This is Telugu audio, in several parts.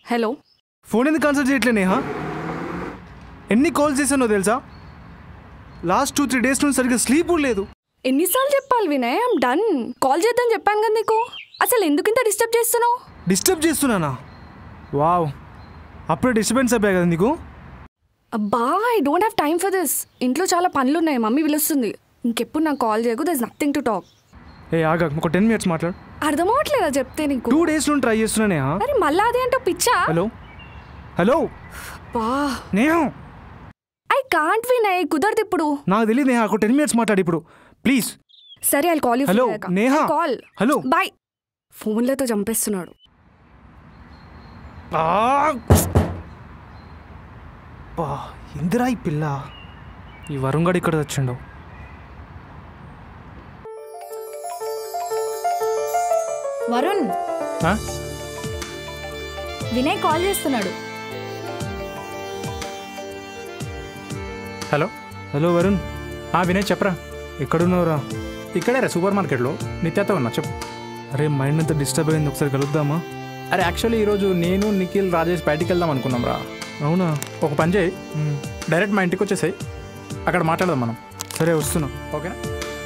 హలో ఫోన్ ఎందుకు ఆన్సర్ చేయట్లే నేహా ఎన్ని కాల్స్ చేశానో తెలుసా లాస్ట్ టూ త్రీ డేస్ నుంచి సరిగ్గా స్లీప్ కూడా లేదు ఎన్నిసార్లు చెప్పాలి వినయ్ ఐమ్ డన్ కాల్ చేద్దాం చెప్పాను కదా నీకు అసలు ఎందుకు ఇంత డిస్టర్బ్ చేస్తున్నావు డిస్టర్బ్ చేస్తున్నానా వావ్ అప్పుడే డిస్టర్బెన్స్ అయిపోయా కదా నీకు అబ్బా I don't have time for this ఇంట్లో చాలా పనులు ఉన్నాయి మమ్మీ పిలుస్తుంది ఇంకెప్పుడు నాకు కాల్ చేయకు దస్ నథింగ్ టు టాక్ ఏ ఆగా ఒక టెన్ మినిట్స్ మాట్లాడు అర్థమవట్లేదా చెప్తే నీకు టూ డేస్ నుండి ట్రై చేస్తున్నా నేహా అరే మళ్ళా అదే అంటే పిచ్చా హలో హలో బా నేహా ఐ కాంట్ వినయ్ కుదరదు ఇప్పుడు నాకు తెలియదు నేహా ఒక టెన్ మినిట్స్ మాట్లాడు ఇప్పుడు ప్లీజ్ సరే I call you hello, Neha. Call hello. Bye ఫోన్లతో చంపేస్తున్నాడు బా ఇందిరా ఈ పిల్ల ఈ వరుంగడు ఇక్కడ వచ్చిండు వరుణ్ ఆ? వినయ్ కాల్ చేస్తున్నాడు హలో హలో వరుణ్ ఆ వినయ్ చెప్పరా ఎక్కడున్నావురా ఇక్కడే రా సూపర్ మార్కెట్లో నిత్యతో ఉన్నా చెప్పు అరే మైండ్ అంతా డిస్టర్బ్ అయింది ఒకసారి కలుద్దామా అరే యాక్చువల్లీ ఈరోజు నేను నిఖిల్ రాజేష్ బయటికి వెళ్దాం అనుకున్నాం రా అవునా ఒక పని చేయి మ్, డైరెక్ట్ మా ఇంటికి వచ్చేసాయి అక్కడ మాట్లాడదాం మనం సరే వస్తున్నా ఓకేనా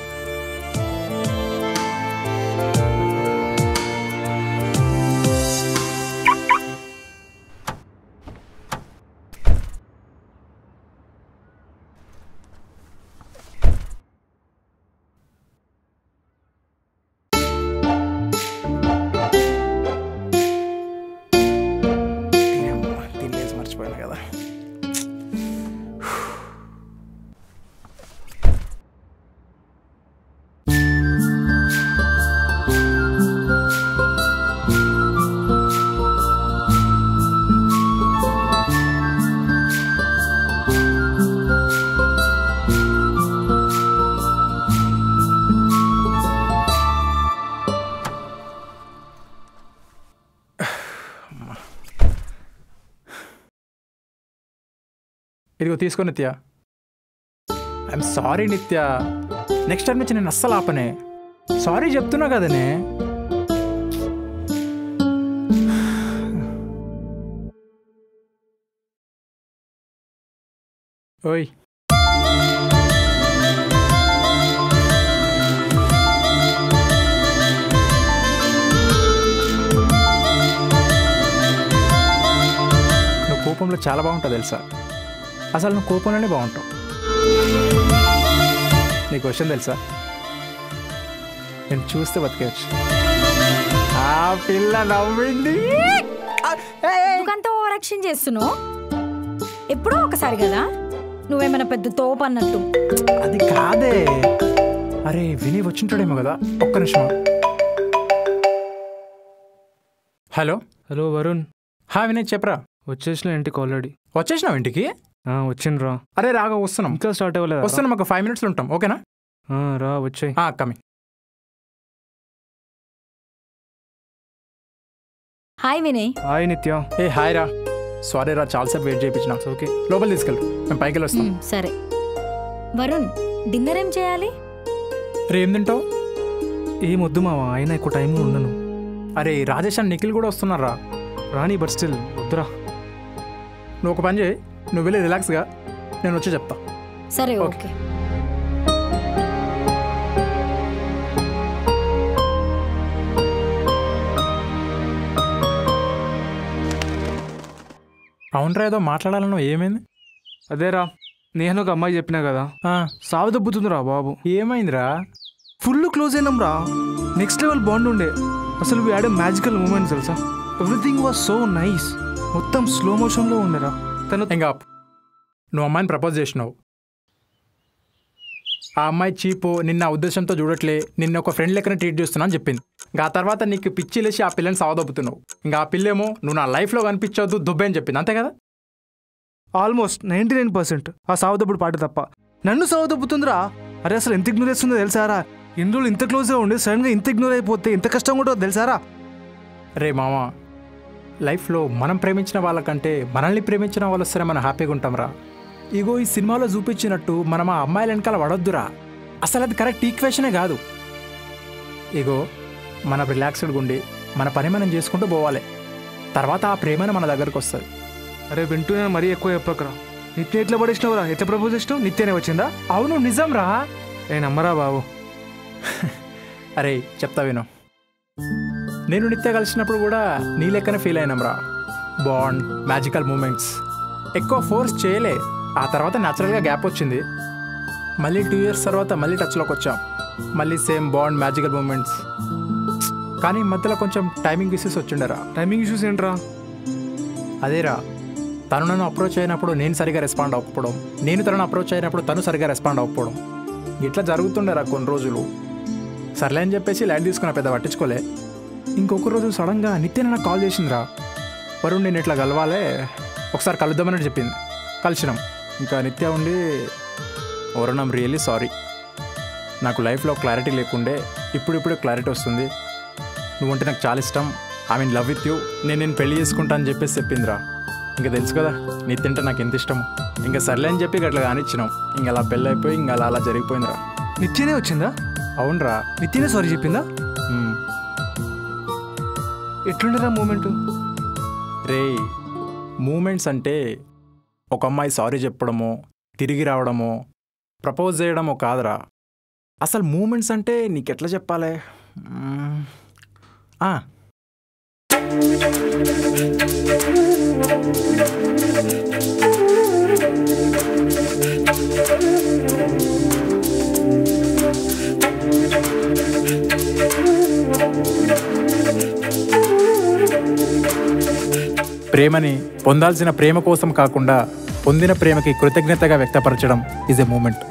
తినేసి మర్చిపోయాను కదా ఇదిగో తీసుకో Nithya I'm sorry Nithya next time నుంచి నేను అస్సలు ఆపనే సారీ చెప్తున్నా కదనే ఓయ్ నువ్వు కోపంలో చాలా బాగుంటావు తెలుసా అసలు నువ్వు కోపంలోనే బాగుంటావు నీకు క్వశ్చన్ తెలుసా నేను చూస్తే బతికేయచ్చు ఆ పిల్ల నవ్వింది ఎందుకంత ఓవర్ యాక్షన్ చేస్తున్నావు ఎప్పుడో ఒకసారి కదా నువ్వేమైనా పెద్ద తోపు అన్నట్టు అది కాదే అరే విని వచ్చింటాడేమో కదా ఒక్క నిమిషం హలో హలో వరుణ్ హా వినయ్ చెప్పరా వచ్చేసిన ఇంటికి ఆల్రెడీ వచ్చేసినావు ఇంటికి వచ్చిండ్రా అరే రాగా వస్తున్నాం ఇంకా స్టార్ట్ అవ్వలేదు వస్తున్నాం ఒక ఫైవ్ మినిట్స్లో ఉంటాం ఓకేనా రా వచ్చాయి కమింగ్ హాయ్ వినయ్ హాయ్ నిత్య ఏ హాయ్ రా సారీ రా చాలాసేపు వెయిట్ చేయించిన ఓకే లోపల తీసుకెళ్ళు మేము పైకి వెళ్ళి వస్తాం మ్, సరే వరుణ్ డిన్నర్ ఏం చేయాలి రే ఏం తింటావు ఏం వద్దు మావా అయినా ఎక్కువ టైం ఉండను అరే రాజేష్ అండ్ నిఖిల్ కూడా వస్తున్నారా రాని బట్ స్టిల్ వద్దురా నువ్వు ఒక పని చేయి నువ్వు వెళ్ళి రిలాక్స్గా నేను వచ్చి చెప్తా సరే ఓకే. ఓకే అవునరా ఏదో మాట్లాడాలనో ఏమైంది అదేరా నేను ఒక అమ్మాయి చెప్పినా కదా ఆ, సాగు దబ్బుతుందిరా బాబు ఏమైందిరా ఫుల్ క్లోజ్ అయినాం రా నెక్స్ట్ లెవెల్ బాండ్ ఉండే అసలు we had a magical moment తెలుసా ఎవ్రీథింగ్ వాజ్ సో నైస్ మొత్తం స్లో మోషన్లో ఉండేరా తను ఇంకా ఆపు. నువ్వు అమ్మాయిని ప్రపోజ్ చేసినావు ఆ అమ్మాయి చీపు నిన్న ఆ ఉద్దేశంతో చూడట్లే నిన్న ఒక ఫ్రెండ్ లెక్కన ట్రీట్ చేస్తున్నా అని చెప్పింది ఇంకా ఆ తర్వాత నీకు పిచ్చి లేచి ఆ పిల్లని సావదొప్పుతున్నావు ఇంకా ఆ పిల్లేమో నువ్వు నా లైఫ్లో కనిపించవద్దు దుబ్బే అని చెప్పింది అంతే కదా ఆల్మోస్ట్ నైంటీ నైన్ పర్సెంట్ ఆ సాగుదప్పుడు పాట తప్ప నన్ను సాగుదప్పుతుందిరా అరే అసలు ఎంత ఇగ్నోర్ చేస్తుందో తెలుసారా ఇన్ని రోజులు ఇంత క్లోజ్గా ఉండి సడన్గా ఇంత ఇగ్నోర్ అయిపోతే ఇంత కష్టం కూడా తెలుసారా రే మామ లైఫ్లో మనం ప్రేమించిన వాళ్ళకంటే మనల్ని ప్రేమించిన వాళ్ళు వస్తేనే మనం హ్యాపీగా ఉంటాంరా ఇగో ఈ సినిమాలో చూపించినట్టు మనం ఆ అమ్మాయిల వెనకాల పడొద్దురా అసలు అది కరెక్ట్ ఈక్వేషనే కాదు ఇగో మనం రిలాక్స్డ్గా ఉండి మన పని మనం చేసుకుంటూ పోవాలి తర్వాత ఆ ప్రేమనే మన దగ్గరకు వస్తుంది అరే వింటూ నేను మరీ ఎక్కువ చెప్పకరా నిత్య ఎట్లా పడేసినావురా ఎట్లా ప్రపోజ్ చేసినావు నిత్యనే వచ్చిందా అవును నిజం రా ఏ నమ్మరా బాబు అరే చెప్తా విను నేను నిత్య కలిసినప్పుడు కూడా నీ లెక్కనే ఫీల్ అయినాం రా బాండ్ మ్యాజికల్ మూమెంట్స్ ఎక్కువ ఫోర్స్ చేయలే ఆ తర్వాత న్యాచురల్గా గ్యాప్ వచ్చింది మళ్ళీ టూ ఇయర్స్ తర్వాత మళ్ళీ టచ్లోకి వచ్చాం మళ్ళీ సేమ్ బాండ్ మ్యాజికల్ మూమెంట్స్ కానీ మధ్యలో కొంచెం టైమింగ్ ఇష్యూస్ వచ్చిండరా టైమింగ్ ఇష్యూస్ ఏంట్రా అదేరా తను నన్ను అప్రోచ్ అయినప్పుడు నేను సరిగా రెస్పాండ్ అవ్వకపోవడం నేను తనను అప్రోచ్ అయినప్పుడు తను సరిగా రెస్పాండ్ అవ్వకపోవడం ఇట్లా జరుగుతుండేరా కొన్ని రోజులు సర్లే అని చెప్పేసి లైట్ తీసుకున్న పెద్ద పట్టించుకోలే ఇంకొక రోజు సడన్గా నిత్య నాకు కాల్ చేసిందిరా వరుణ్ నేను ఇట్లా కలవాలే ఒకసారి కలుద్దామని చెప్పింది కలిసినాం ఇంకా నిత్య ఉండి వరుణ్ ఐమ్ రియల్లీ సారీ నాకు లైఫ్లో క్లారిటీ లేకుండే ఇప్పుడిప్పుడే క్లారిటీ వస్తుంది నువ్వంటే నాకు చాలా ఇష్టం I mean love with you నేను నేను పెళ్లి చేసుకుంటా అని చెప్పేసి చెప్పిందిరా ఇంకా తెలుసు కదా నీ తింటే నాకు ఎంత ఇష్టం ఇంకా సర్లే అని చెప్పి అట్లా కానిచ్చినాం ఇంకా అలా పెళ్ళి అయిపోయి ఇంకా అలా అలా జరిగిపోయిందిరా నిత్యనే వచ్చిందా అవునరా నిత్యనే సారీ చెప్పిందా మ్మ్. ఎట్లుండరా మూమెంట్ రే మూమెంట్స్ అంటే ఒక అమ్మాయి సారీ చెప్పడమో తిరిగి రావడమో ప్రపోజ్ చేయడమో కాదురా అసలు మూమెంట్స్ అంటే నీకెట్లా చెప్పాలి మ్మ్. ఆ, ప్రేమని పొందాల్సిన ప్రేమ కోసం కాకుండా పొందిన ప్రేమకి కృతజ్ఞతగా వ్యక్తపరచడం ఈజ్ ఎ మూమెంట్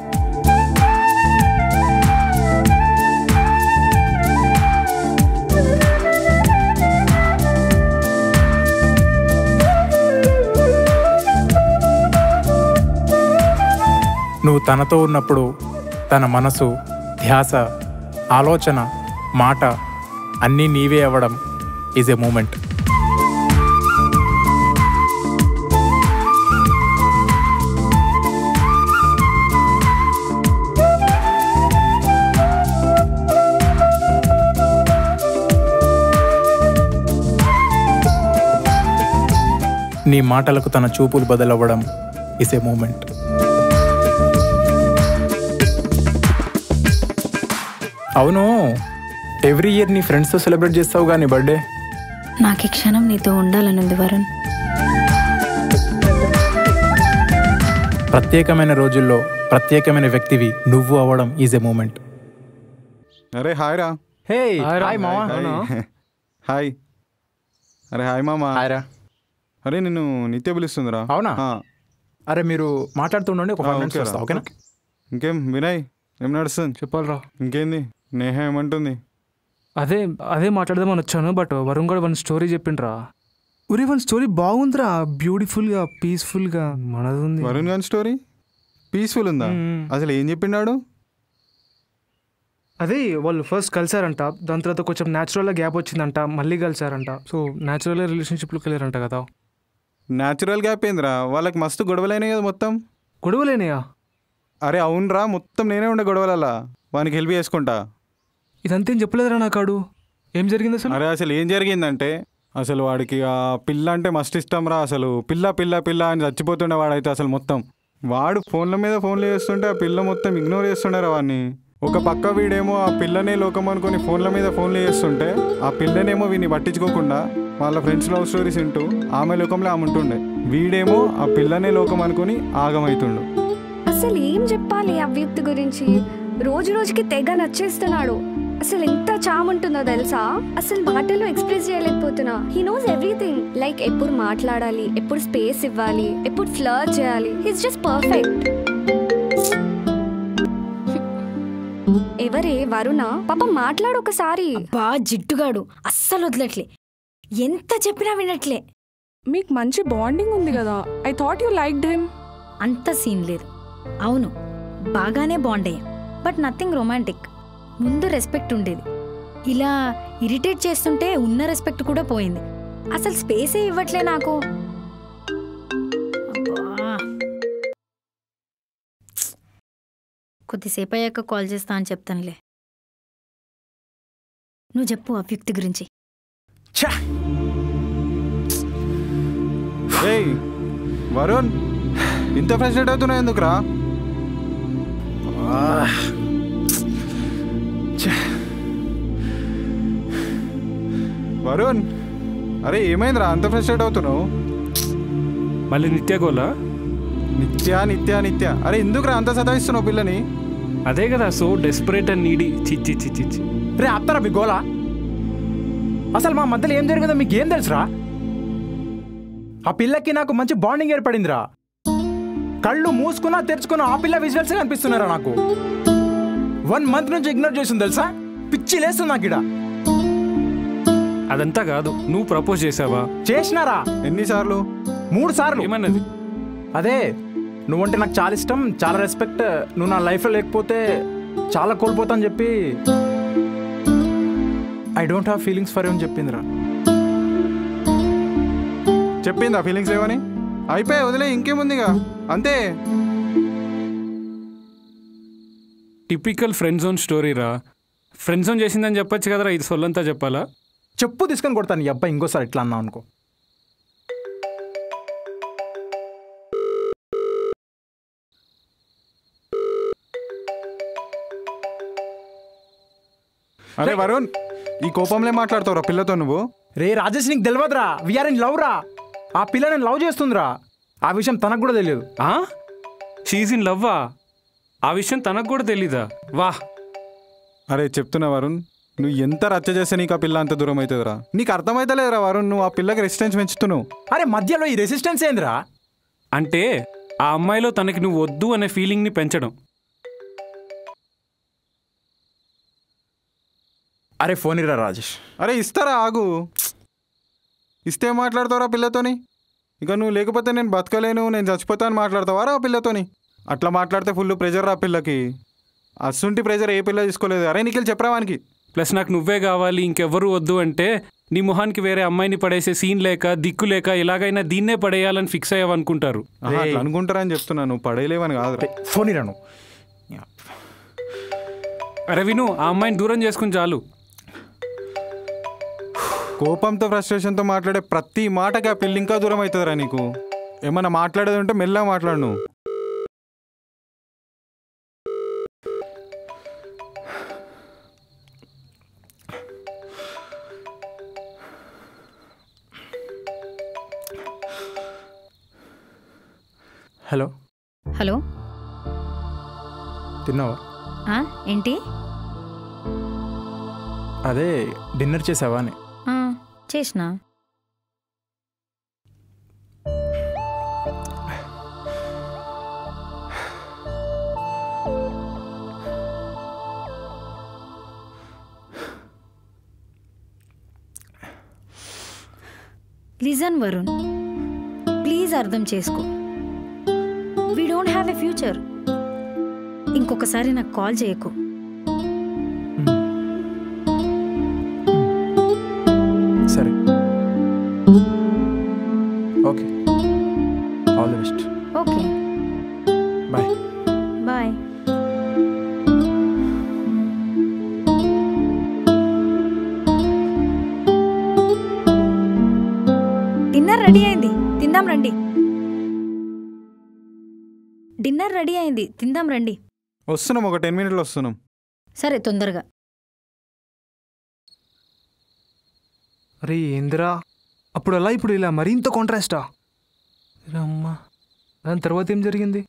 నువ్వు తనతో ఉన్నప్పుడు తన మనసు ధ్యాస ఆలోచన మాట అన్నీ నీవే అవ్వడం ఈజ్ ఎ మూమెంట్ నీ మాటలకు తన చూపులు బదలవ్వడం ఇస్ ఏ మూమెంట్ అవును ఎవ్రీ ఇయర్ నీ ఫ్రెండ్స్తో సెలబ్రేట్ చేస్తావు కానీ బర్త్డే నాకు ఈ క్షణం నీతో ఉండాలనుంది వరుణ్ ప్రత్యేకమైన రోజుల్లో ప్రత్యేకమైన వ్యక్తివి నువ్వు అవ్వడం ఈజ్ ఎ మూమెంట్ అరే హాయ్ రా హే హాయ్ రా. హాయ్ మామా హాయ్. హాయ్ అరే హాయ్ మామా హాయ్ రా అరే నిన్ను నిత్య పిలుస్తుందిరా అవునా? ఆ, అరే మీరు మాట్లాడుతుండండి ఒక ఆ, ఫైవ్ మినిట్స్ ఓకే రా. వస్తా ఓకేనా ఇంకేం వినయ్ ఏం నడుస్తుంది చెప్పాలరా ఇంకేంది నేహ ఏమంటుంది అదే అదే మాట్లాడదామని వచ్చాను బట్ వరుణ్ కూడా వన్ స్టోరీ చెప్పిండ్రా ఉరి వన్ స్టోరీ బాగుందిరా బ్యూటిఫుల్గా పీస్ఫుల్గా మనది ఉంది వరుణ్ గారి స్టోరీ పీస్ఫుల్ ఉందా మ్మ్. అసలు ఏం చెప్పిండాడు అదే వాళ్ళు ఫస్ట్ కలిసారంట దాని తర్వాత కొంచెం న్యాచురల్గా గ్యాప్ వచ్చిందంట మళ్ళీ కలిసారంట సో న్యాచురల్గా రిలేషన్షిప్లోకి వెళ్ళారంట కదా న్యాచురల్ గ్యాప్ ఏందిరా వాళ్ళకి మస్తు గొడవలైనాయి కదా మొత్తం గొడవలేనయా అరే అవునరా మొత్తం నేనే ఉండే గొడవలలా వానికి హెల్ప్ చేసుకుంటా ఇదంతేం చెప్పలేదురా నా కాడు ఏం జరిగింది అసలు అరే అసలు ఏం జరిగిందంటే అసలు వాడికి ఆ పిల్ల అంటే మస్తు ఇష్టం రా అసలు పిల్ల పిల్ల పిల్ల అని చచ్చిపోతుండే వాడైతే అసలు మొత్తం వాడు ఫోన్ల మీద ఫోన్లు చేస్తుంటే ఆ పిల్ల మొత్తం ఇగ్నోర్ చేస్తుండే వాడిని ఒక పక్క వీడేమో ఆ పిల్లనే లోకం అనుకొని ఫోన్ల మీద ఫోన్లు చేస్తుంటే ఆ పిల్లనేమో వీడిని పట్టించుకోకుండా వాళ్ళ ఫ్రెండ్స్ లవ్ స్టోరీస్ వింటూ ఆమె లోకంలో ఆమె ఉంటుండే వీడేమో ఆ పిల్లనే లోకం అనుకొని ఆగమవుతుండు అసలు ఏం చెప్పాలి ఆ వ్యక్తి గురించి రోజు రోజుకి తెగ నచ్చేస్తున్నాడు అసలు ఎంత చామ్ ఉంటుందో తెలుసా అసలు మాటల్లో ఎక్స్ప్రెస్ చేయలేకపోతున్నా హీ నోస్ ఎవ్రీథింగ్ లైక్ ఎప్పుడు మాట్లాడాలి ఎప్పుడు స్పేస్ ఇవ్వాలి ఎప్పుడు ఫ్లర్ చేయాలి హిస్ జస్ట్ పర్ఫెక్ట్ ఎవరే వరుణ పాప మాట్లాడు ఒకసారి బా జిట్టుగాడు అస్సలు వదలట్లే ఎంత చెప్పినా వినట్లే మీకు మంచి బాండింగ్ ఉంది కదా I thought you like him అంత సీన్ లేదు అవును బాగానే బాండ్ అయ్యాం బట్ నథింగ్ రొమాంటిక్ ముందు రెస్పెక్ట్ ఉండేది ఇలా ఇరిటేట్ చేస్తుంటే ఉన్న రెస్పెక్ట్ కూడా పోయింది అసలు స్పేసే ఇవ్వట్లే నాకు అబ్బా. కొద్దిసేపు అయ్యాక కాల్ చేస్తా అని చెప్తానులే నువ్వు చెప్పు ఆ వ్యక్తి గురించి ఛా! ఏయ్ వరుణ్ ఇంత ఫ్రస్ట్రేట్ అవుతున్నావు ఎందుకురా వరుణ్ అరే ఏమైందిరా అంత ఫ్రస్ట్రేట్ అవుతున్నావు మళ్ళీ నిత్య గోలా నిత్య నిత్య నిత్య అరే ఎందుకురా అంత సతాయిస్తున్నావు పిల్లని అదే కదా సో డెస్పరేట్ అండ్ నీడి చిచ్చి చిచ్చి చిచ్చి రే ఆప్తారా మీ గోలా అసలు మా మధ్యలో ఏం జరిగిందో మీకు ఏం తెలుసురా ఆ పిల్లకి నాకు మంచి బాండింగ్ ఏర్పడిందిరా కళ్ళు మూసుకున్నా తెరుచుకున్నా ఆ పిల్ల విజువల్స్ కనిపిస్తున్నారా నాకు వన్ మంత్ నుంచి ఇగ్నోర్ చేసింది తెలుసా పిచ్చి లేస్తుంది నాకు ఇడ అదంతా కాదు నువ్వు ప్రపోజ్ చేసావా చేసినారా ఎన్నిసార్లు మూడు సార్లు ఏమన్నది అదే నువ్వంటే నాకు చాలా ఇష్టం చాలా రెస్పెక్ట్ నువ్వు నా లైఫ్లో లేకపోతే చాలా కోల్పోతా అని చెప్పి I don't have feelings for అని చెప్పిందిరా చెప్పిందా ఫీలింగ్స్ ఏమని అయిపోయి వదిలే ఇంకేముందిగా అంతే టిపికల్ ఫ్రెండ్ జోన్ స్టోరీ రా ఫ్రెండ్ జోన్ చేసిందని చెప్పొచ్చు కదరా ఇది సొల్లంతా చెప్పాలా చెప్పు తీసుకొని కొడతాను ఈ అబ్బాయి ఇంకోసారి ఇట్లా అన్నావు అనుకో అరే వరుణ్ ఈ కోపంలో మాట్లాడతావురా పిల్లతో నువ్వు రే రాజేష్ నీకు తెలియదురా వీఆర్ ఇన్ లవ్ రా ఆ పిల్ల నేను లవ్ చేస్తుందిరా ఆ విషయం తనకు కూడా తెలియదు ఆ షీజ్ ఇన్ లవ్వా ఆ విషయం తనకు కూడా తెలీదా వాహ్ అరే చెప్తున్నా వరుణ్ నువ్వు ఎంత రచ్చ చేస్తే నీకు ఆ పిల్ల అంత దూరం అవుతుందిరా నీకు అర్థమైతలేదురా వరుణ్ నువ్వు ఆ పిల్లకి రెసిస్టెన్స్ పెంచుతున్నావు అరే మధ్యలో ఈ రెసిస్టెన్స్ ఏందిరా అంటే ఆ అమ్మాయిలో తనకి నువ్వు వద్దు అనే ఫీలింగ్ని పెంచడం అరే ఫోన్ ఇరా రాజేష్ అరే ఇస్తారా ఆగు ఇస్తే ఏం మాట్లాడతావురా పిల్లతోని ఇక నువ్వు లేకపోతే నేను బతకలేను నేను చచ్చిపోతా అని మాట్లాడతావారా ఆ పిల్లతోని అట్లా మాట్లాడితే ఫుల్ ప్రెజర్ రా పిల్లకి అస్సుంటి ప్రెజర్ ఏ పిల్ల తీసుకోలేదు అరే నీకెళ్ళి చెప్పరా వానికి ప్లస్ నాకు నువ్వే కావాలి ఇంకెవ్వరూ వద్దు అంటే నీ మొహానికి వేరే అమ్మాయిని పడేసే సీన్ లేక దిక్కు లేక ఎలాగైనా దీన్నే పడేయాలని ఫిక్స్ అయ్యావనుకుంటారు ఆహా, అట్లా అనుకుంటారా అని చెప్తున్నా నువ్వు పడేయలేవని కాదురా రే, ఫోన్ ఇరా నువ్వు అరే విను ఆ అమ్మాయిని దూరం చేసుకుని చాలు కోపంతో ఫ్రస్ట్రేషన్తో మాట్లాడే ప్రతి మాటకి ఆ పిల్ల ఇంకా దూరం అవుతుందిరా నీకు ఏమన్నా మాట్లాడేది ఉంటే మెల్లగా మాట్లాడు నువ్వు హలో హలో తిన్నావా ఆ, ఏంటి అదే డిన్నర్ చేసావా అని ఆ, చేసిన లిజన్ వరుణ్ ప్లీజ్ అర్థం చేసుకో we don't have a future ఇంకొకసారి నాకు కాల్ చేయకు సరే okay all the best okay bye bye dinner ready అయింది తిందాం రండి డిన్నర్ రెడీ అయింది తిందాం రండి వస్తున్నాం ఒక టెన్ మినిట్లో వస్తున్నాం సరే తొందరగా అరే ఏందిరా అప్పుడు అలా ఇప్పుడు ఇలా మరింత కాంట్రాస్టా అమ్మా దాని తర్వాత ఏం జరిగింది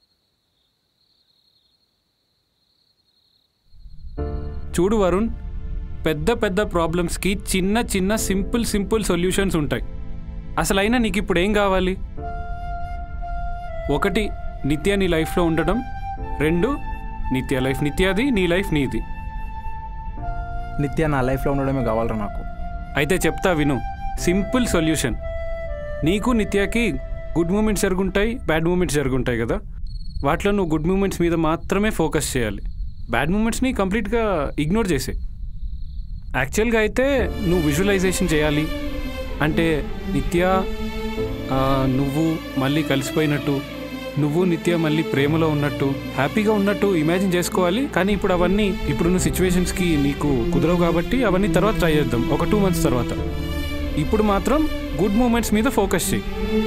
చూడు వరుణ్ పెద్ద పెద్ద ప్రాబ్లమ్స్కి చిన్న చిన్న సింపుల్ సింపుల్ సొల్యూషన్స్ ఉంటాయి అసలు అయినా నీకు ఇప్పుడు ఏం కావాలి ఒకటి నిత్య నీ లైఫ్లో ఉండడం రెండు నిత్య లైఫ్ నిత్యాది నీ లైఫ్ నీది నిత్య నా లైఫ్లో ఉండడమే కావాలరా నాకు అయితే చెప్తా విను సింపుల్ సొల్యూషన్ నీకు నిత్యకి గుడ్ మూమెంట్స్ జరుగుంటాయి బ్యాడ్ మూమెంట్స్ జరుగుంటాయి కదా వాటిలో నువ్వు గుడ్ మూమెంట్స్ మీద మాత్రమే ఫోకస్ చేయాలి బ్యాడ్ మూమెంట్స్ని కంప్లీట్గా ఇగ్నోర్ చేసే యాక్చువల్గా అయితే నువ్వు విజువలైజేషన్ చేయాలి అంటే నిత్య ఆ, నువ్వు మళ్ళీ కలిసిపోయినట్టు నువ్వు నిత్య మళ్ళీ ప్రేమలో ఉన్నట్టు హ్యాపీగా ఉన్నట్టు ఇమాజిన్ చేసుకోవాలి కానీ ఇప్పుడు అవన్నీ ఇప్పుడున్న సిచ్యువేషన్స్కి నీకు కుదరవు కాబట్టి అవన్నీ తర్వాత ట్రై చేద్దాం ఒక టూ మంత్స్ తర్వాత ఇప్పుడు మాత్రం గుడ్ మూమెంట్స్ మీద ఫోకస్ చేయి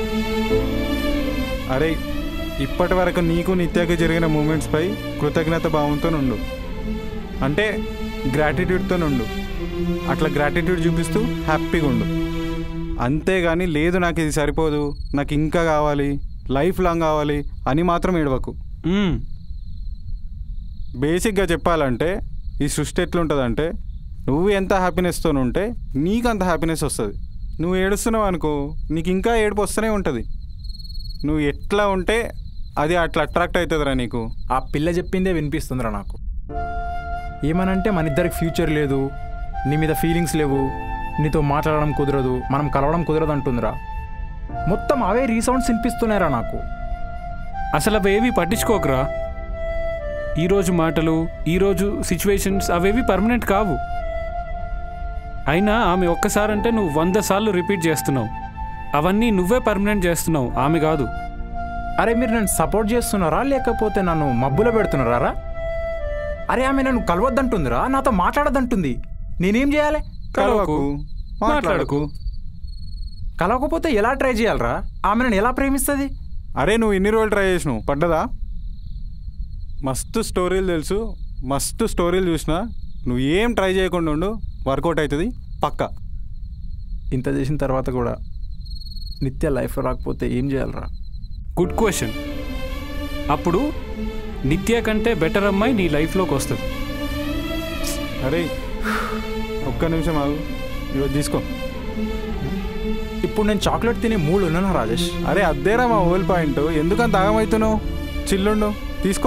అరే ఇప్పటి వరకు నీకు నిత్యకు జరిగిన మూమెంట్స్పై కృతజ్ఞత భావంతో ఉండు అంటే గ్రాటిట్యూడ్తో ఉండు అట్లా గ్రాటిట్యూడ్ చూపిస్తూ హ్యాపీగా ఉండు అంతేగాని లేదు నాకు ఇది సరిపోదు నాకు ఇంకా కావాలి లైఫ్ లాంగ్ కావాలి అని మాత్రం ఏడవకు మ్మ్. బేసిక్గా చెప్పాలంటే ఈ సృష్టి ఎట్లుంటుందంటే నువ్వు ఎంత హ్యాపీనెస్తో ఉంటే నీకు అంత హ్యాపీనెస్ వస్తుంది నువ్వు ఏడుస్తున్నావు అనుకో నీకు ఇంకా ఏడుపు వస్తూనే ఉంటుంది నువ్వు ఎట్లా ఉంటే అది అట్లా అట్రాక్ట్ అవుతుందిరా నీకు ఆ పిల్ల చెప్పిందే వినిపిస్తుందిరా నాకు ఏమనంటే మన ఇద్దరికి ఫ్యూచర్ లేదు నీ మీద ఫీలింగ్స్ లేవు నీతో మాట్లాడడం కుదరదు మనం కలవడం కుదరదు అంటుందిరా మొత్తం అవే రీసౌండ్స్ వినిపిస్తున్నాయిరా నాకు అసలు అవేవి పట్టించుకోకరా ఈరోజు మాటలు ఈరోజు సిచ్యువేషన్స్ అవేవి పర్మనెంట్ కావు అయినా ఆమె ఒక్కసారంటే నువ్వు వంద సార్లు రిపీట్ చేస్తున్నావు అవన్నీ నువ్వే పర్మనెంట్ చేస్తున్నావు ఆమె కాదు అరే మీరు నన్ను సపోర్ట్ చేస్తున్నారా లేకపోతే నన్ను మబ్బులో పెడుతున్నారా అరే ఆమె నన్ను కలవద్దంటుందిరా నాతో మాట్లాడద్దంటుంది నేనేం చేయాలి కలవకు మాట్లాడకు మాట్లాడకు కలవకపోతే ఎలా ట్రై చేయాలరా ఆమె నన్ను ఎలా ప్రేమిస్తుంది అరే నువ్వు ఎన్ని రోజులు ట్రై చేసినావు పడ్డదా మస్తు స్టోరీలు తెలుసు మస్తు స్టోరీలు చూసినా నువ్వు ఏం ట్రై చేయకుండా ఉండు వర్కౌట్ అవుతుంది పక్కా ఇంత చేసిన తర్వాత కూడా నిత్య లైఫ్ రాకపోతే ఏం చేయాలరా గుడ్ క్వశ్చన్ అప్పుడు నిత్య కంటే బెటర్ అమ్మాయి నీ లైఫ్లోకి వస్తుంది అరే ఒక్క నిమిషం ఆగు ఇవన్నీ తీసుకో ఇప్పుడు నేను చాక్లెట్ తినే మూడు ఉన్నాను రాజేష్ అరే అద్దేరా మా ఓల్ పాయింట్ ఎందుకంత ఆగమవుతున్నావు చిల్లుండు తీసుకో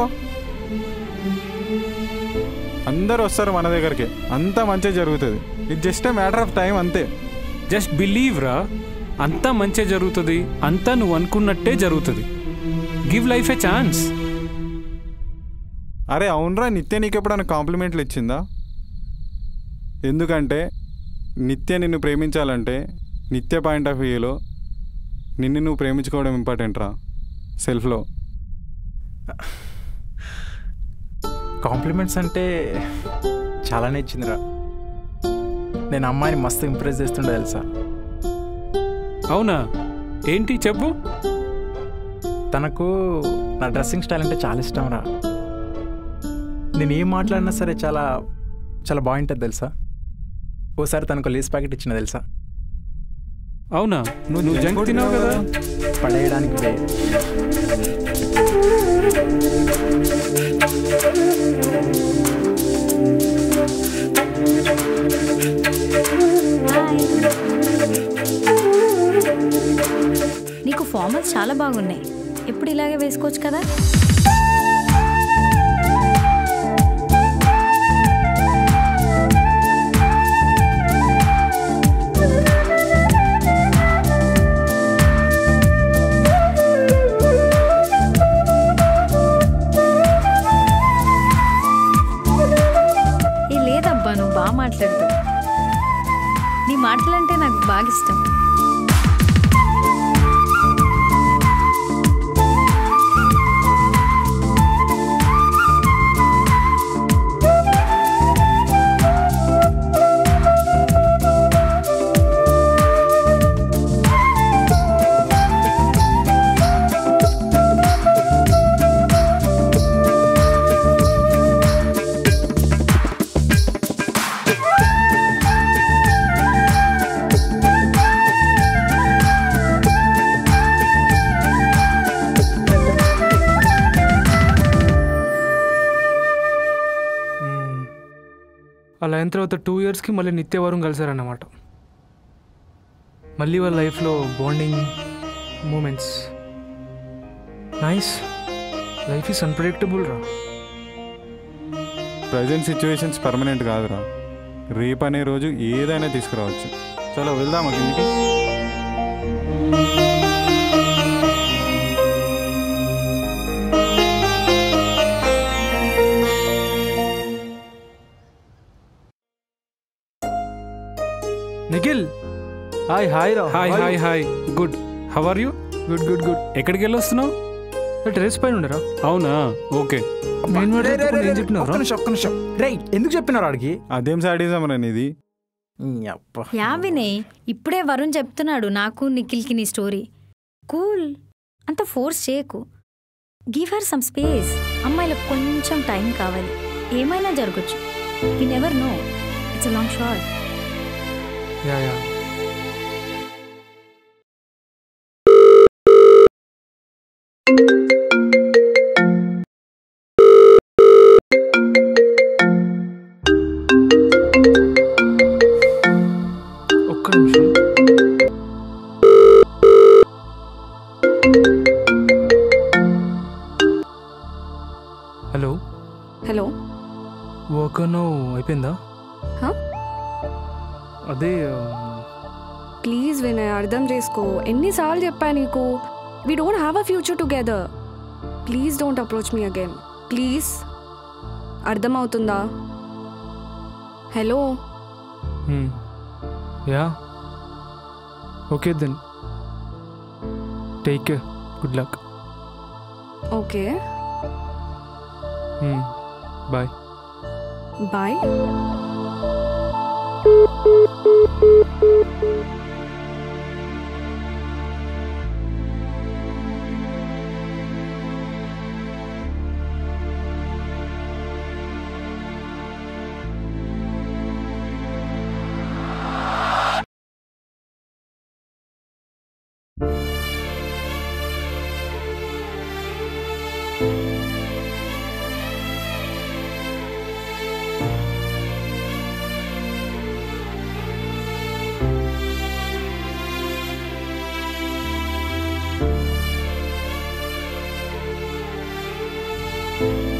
అందరు వస్తారు మన దగ్గరికి అంతా మంచిగా జరుగుతుంది ఇది జస్ట్ మ్యాటర్ ఆఫ్ టైం అంతే జస్ట్ బిలీవ్ రా అంతా మంచి జరుగుతుంది అంతా నువ్వు అనుకున్నట్టే జరుగుతుంది గివ్ లైఫ్ ఏ ఛాన్స్ అరే అవునరా నిత్య నీకు ఎప్పుడైనా కాంప్లిమెంట్లు ఇచ్చిందా ఎందుకంటే నిత్య నిన్ను ప్రేమించాలంటే నిత్య పాయింట్ ఆఫ్ వ్యూలో నిన్ను నువ్వు ప్రేమించుకోవడం ఇంపార్టెంట్ రా సెల్ఫ్లో కాంప్లిమెంట్స్ అంటే చాలానే ఇచ్చిందిరా నేను అమ్మాయిని మస్తు ఇంప్రెస్ చేస్తుండే తెలుసా అవునా ఏంటి చెప్పు తనకు నా డ్రెస్సింగ్ స్టైల్ అంటే చాలా ఇష్టం రా నేను ఏం మాట్లాడినా సరే చాలా చాలా బాగుంటుంది తెలుసా ఓసారి తనకు లేస్ ప్యాకెట్ ఇచ్చిన తెలుసా అవునా నువ్వు నువ్వు జంక్ తిన్నావు కదా పడేయడానికి వే నీకు ఫార్మల్స్ చాలా బాగున్నాయి ఎప్పుడు ఇలాగే వేసుకోవచ్చు కదా ఏ లేదబ్బా నువ్వు బాగా మాట్లాడుతావు నీ మాటలంటే నాకు బాగా ఇష్టం మ్మ్. అలా అయిన తర్వాత టూ ఇయర్స్కి మళ్ళీ నిత్యవరం కలిశారన్నమాట మళ్ళీ వాళ్ళ లైఫ్లో bonding moments nice life is unpredictable రా ప్రజెంట్ సిచ్యువేషన్స్ పర్మనెంట్ కాదురా రేపు అనే రోజు ఏదైనా తీసుకురావచ్చు చలో వెళ్దామా కిందికి నిఖిల్ హాయ్ హాయ్ రా hi hi hi good how are you good good good ఎక్కడికి వెళ్ళొస్తున్నావు టెరెస్ పైన ఉండరా అవునా ఓకే నేను వాడు రే, రే, రే, ఏం రే, చెప్పినావు ఒక్క నిమిషం, ఒక్క నిమిషం. రేయ్ ఎందుకు చెప్పినారు వాడికి అదేం సాడిజం రా నీది యా వినయ్ ఇప్పుడే వరుణ్ చెప్తున్నాడు నాకు నిఖిల్కి నీ స్టోరీ కూల్ అంత ఫోర్స్ చేయకు గివ్ హర్ సమ్ స్పేస్ అమ్మాయిలకు కొంచెం టైం కావాలి ఏమైనా జరగచ్చు we never know it's long short yeah yeah ఒక్క నిమిషం హలో హలో వర్క్ అన్నో అయిపోయిందా హా? అదే ఆ, ప్లీజ్ వినయ్ అర్థం చేసుకో ఎన్నిసార్లు చెప్పా నీకు we don't have a future together please don't approach me again please అర్థమవుతుందా hello Hmm. Yeah. Okay then. Take care. Good luck. Okay Hmm. Bye. Bye Hmm.